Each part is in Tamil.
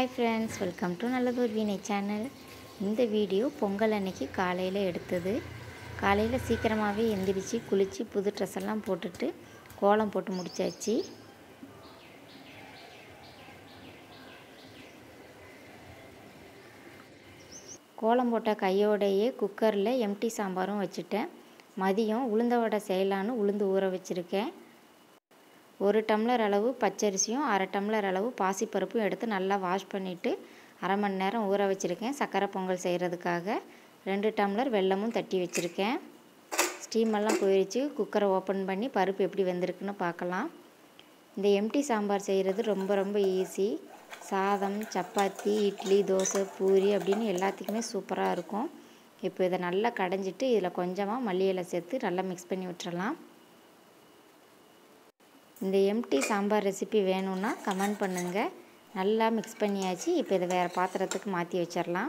ஹாய் ஃப்ரெண்ட்ஸ் வெல்கம் டு நல்லதொரு வீணை சேனல் இந்த வீடியோ பொங்கல் அன்னைக்கு காலையில் எடுத்தது காலையில் சீக்கிரமாகவே எந்திரிச்சு குளித்து புது ட்ரெஸ் எல்லாம் போட்டுட்டு கோலம் போட்டு முடிச்சாச்சு கோலம் போட்ட கையோடையே குக்கரில் எம்டி சாம்பாரும் வச்சுட்டேன் மதியம் உளுந்த வடை செய்யலான்னு உளுந்து ஊற வச்சுருக்கேன் ஒரு டம்ளர் அளவு பச்சரிசியும் அரை டம்ளர் அளவு பாசிப்பருப்பும் எடுத்து நல்லா வாஷ் பண்ணிவிட்டு அரை மணி நேரம் ஊற வச்சுருக்கேன் சக்கரை பொங்கல் செய்கிறதுக்காக ரெண்டு டம்ளர் வெல்லமும் தட்டி வச்சுருக்கேன் ஸ்டீமெல்லாம் போயிடுச்சு குக்கரை ஓப்பன் பண்ணி பருப்பு எப்படி வெந்திருக்குன்னு பார்க்கலாம் இந்த எம்டி சாம்பார் செய்கிறது ரொம்ப ரொம்ப ஈஸி சாதம் சப்பாத்தி இட்லி தோசை பூரி அப்படின்னு எல்லாத்துக்குமே சூப்பராக இருக்கும் இப்போ இதை நல்லா கடைஞ்சிட்டு இதில் கொஞ்சமாக மல்லி இலை சேர்த்து நல்லா மிக்ஸ் பண்ணி விட்டுறலாம் இந்த எம்டி சாம்பார் ரெசிபி வேணும்னா கமெண்ட் பண்ணுங்கள் நல்லா மிக்ஸ் பண்ணியாச்சு இப்போ இதை வேறு பாத்திரத்துக்கு மாற்றி வச்சிடலாம்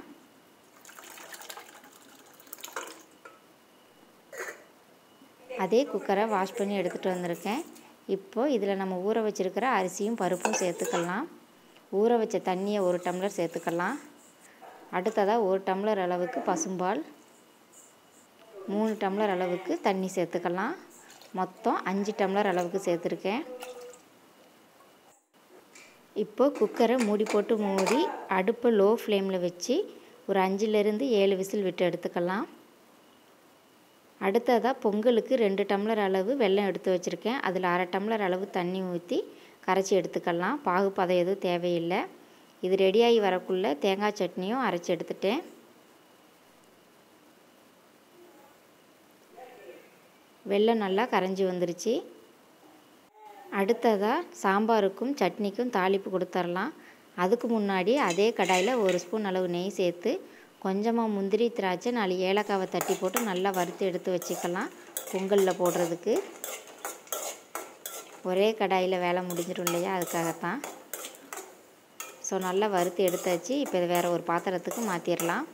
அதே குக்கரை வாஷ் பண்ணி எடுத்துகிட்டு வந்திருக்கேன் இப்போது இதில் நம்ம ஊற வச்சுருக்கிற அரிசியும் பருப்பும் சேர்த்துக்கலாம் ஊற வச்ச தண்ணியை ஒரு டம்ளர் சேர்த்துக்கலாம் அடுத்ததாக ஒரு டம்ளர் அளவுக்கு பசும்பால் மூணு டம்ளர் அளவுக்கு தண்ணி சேர்த்துக்கலாம் மொத்தம் அஞ்சு டம்ளர் அளவுக்கு சேர்த்துருக்கேன் இப்போ குக்கரை மூடி போட்டு மூடி அடுப்பை லோ ஃப்ளேமில் வச்சு ஒரு அஞ்சுலேருந்து ஏழு விசில் விட்டு எடுத்துக்கலாம் அடுத்ததாக பொங்கலுக்கு ரெண்டு டம்ளர் அளவு வெல்லம் எடுத்து வச்சுருக்கேன் அதில் அரை டம்ளர் அளவு தண்ணி ஊற்றி கரைச்சி எடுத்துக்கலாம் பாகுப்பதம் எதுவும் தேவையில்லை இது ரெடியாகி வரக்குள்ளே தேங்காய் சட்னியும் அரைச்சி எடுத்துட்டேன் வெல்லம் நல்லா கரைஞ்சி வந்துருச்சு அடுத்ததாக சாம்பாருக்கும் சட்னிக்கும் தாளிப்பு கொடுத்துர்லாம் அதுக்கு முன்னாடி அதே கடாயில் ஒரு ஸ்பூன் அளவு நெய் சேர்த்து கொஞ்சமாக முந்திரி திராட்சை நாலு ஏலக்காவை தட்டி போட்டு நல்லா வறுத்து எடுத்து வச்சுக்கலாம் பொங்கலில் போடுறதுக்கு ஒரே கடாயில் வேலை முடிஞ்சிடும் இல்லையா அதுக்காகத்தான் ஸோ நல்லா வறுத்து எடுத்தாச்சு இப்போ இதை வேறு ஒரு பாத்திரத்துக்கு மாற்றிடலாம்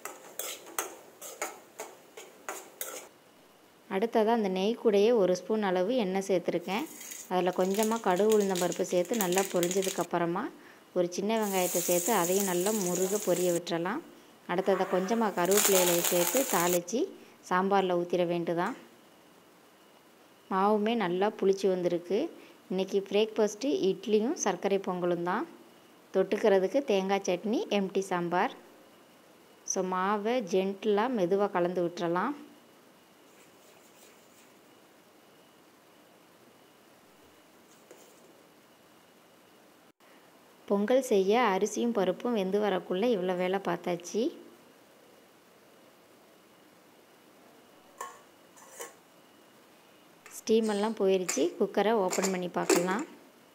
அடுத்ததாக அந்த நெய் கூடையே ஒரு ஸ்பூன் அளவு எண்ணெய் சேர்த்துருக்கேன் அதில் கொஞ்சமாக கடுகு உளுந்தம் பருப்பு சேர்த்து நல்லா பொரிஞ்சதுக்கப்புறமா ஒரு சின்ன வெங்காயத்தை சேர்த்து அதையும் நல்லா முருக பொரிய விட்டுறலாம் அடுத்ததை கொஞ்சமாக கருவேப்பிலையில் சேர்த்து தாளித்து சாம்பாரில் ஊற்றிட வேண்டுதான் மாவுமே நல்லா புளிச்சு வந்திருக்கு இன்றைக்கி பிரேக்ஃபாஸ்ட்டு இட்லியும் சர்க்கரை பொங்கலும் தான் தொட்டுக்கிறதுக்கு தேங்காய் சட்னி எம்டி சாம்பார் ஸோ மாவை ஜென்டிலாக மெதுவாக கலந்து விட்டுறலாம் பொங்கல் செய்ய அரிசியும் பருப்பும் வெந்து வரக்குள்ளே இவ்வளோ வேலை பார்த்தாச்சு ஸ்டீமெல்லாம் போயிடுச்சு குக்கரை ஓப்பன் பண்ணி பார்க்கலாம்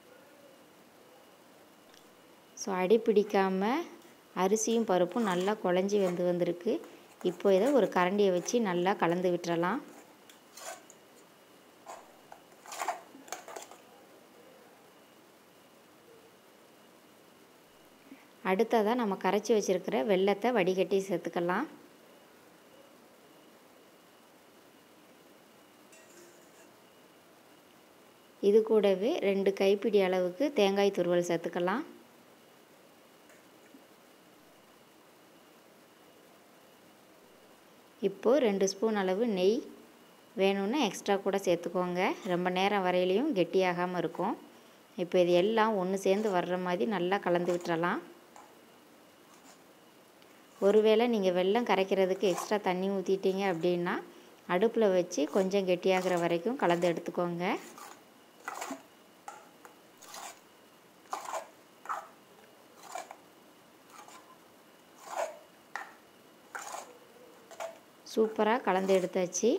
ஸோ அடி பிடிக்காமல் அரிசியும் பருப்பும் நல்லா குழஞ்சி வெந்து வந்திருக்கு இப்போ இதை ஒரு கரண்டியை வச்சு நல்லா கலந்து விட்டுறலாம் அடுத்ததாக நம்ம கரைச்சி வச்சுருக்கிற வெள்ளத்தை வடிகட்டி சேர்த்துக்கலாம் இது கூடவே ரெண்டு கைப்பிடி அளவுக்கு தேங்காய் துருவல் சேர்த்துக்கலாம் இப்போது ரெண்டு ஸ்பூன் அளவு நெய் வேணும்னா எக்ஸ்ட்ரா கூட சேர்த்துக்கோங்க ரொம்ப நேரம் வரையிலையும் கெட்டியாகாமல் இருக்கும் இப்போ இது எல்லாம் ஒன்று சேர்ந்து வர்ற மாதிரி நல்லா கலந்து விட்டுறலாம் ஒருவேளை நீங்கள் வெல்லம் கரைக்கிறதுக்கு எக்ஸ்ட்ரா தண்ணி ஊற்றிட்டீங்க அப்படின்னா அடுப்பில் வச்சு கொஞ்சம் கெட்டியாகிற வரைக்கும் கலந்து எடுத்துக்கோங்க சூப்பராக கலந்து எடுத்தாச்சு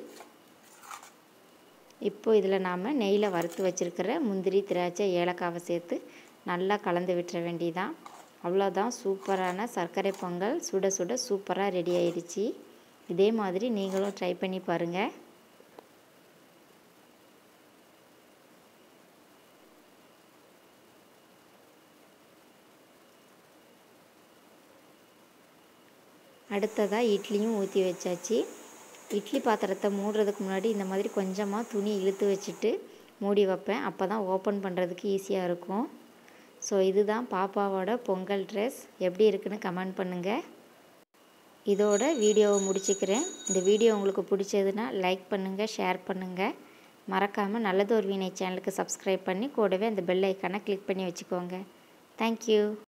இப்போ இதில் நாம் நெய்யில் வறுத்து வச்சுருக்கிற முந்திரி திராட்சை ஏலக்காவை சேர்த்து நல்லா கலந்து விட்டுற வேண்டியதான் அவ்வளோதான் சூப்பரான சர்க்கரை பொங்கல் சுட சுட சூப்பராக ரெடி ஆயிடுச்சு இதே மாதிரி நீங்களும் ட்ரை பண்ணி பாருங்கள் அடுத்ததாக இட்லியும் ஊற்றி வச்சாச்சு இட்லி பாத்திரத்தை மூடுறதுக்கு முன்னாடி இந்த மாதிரி கொஞ்சமாக துணி இழுத்து வச்சுட்டு மூடி வைப்பேன் அப்போ தான் ஓப்பன் பண்ணுறதுக்கு ஈஸியாக இருக்கும் ஸோ இதுதான் பாப்பாவோட பொங்கல் ட்ரெஸ் எப்படி இருக்குன்னு கமெண்ட் பண்ணுங்கள் இதோட வீடியோவை முடிச்சுக்கிறேன் இந்த வீடியோ உங்களுக்கு பிடிச்சதுன்னா லைக் பண்ணுங்கள் ஷேர் பண்ணுங்கள் மறக்காமல் நல்லதொரு வீணை சேனலுக்கு சப்ஸ்கிரைப் பண்ணி கூடவே அந்த பெல் ஐக்கானை கிளிக் பண்ணி வச்சுக்கோங்க தேங்க்யூ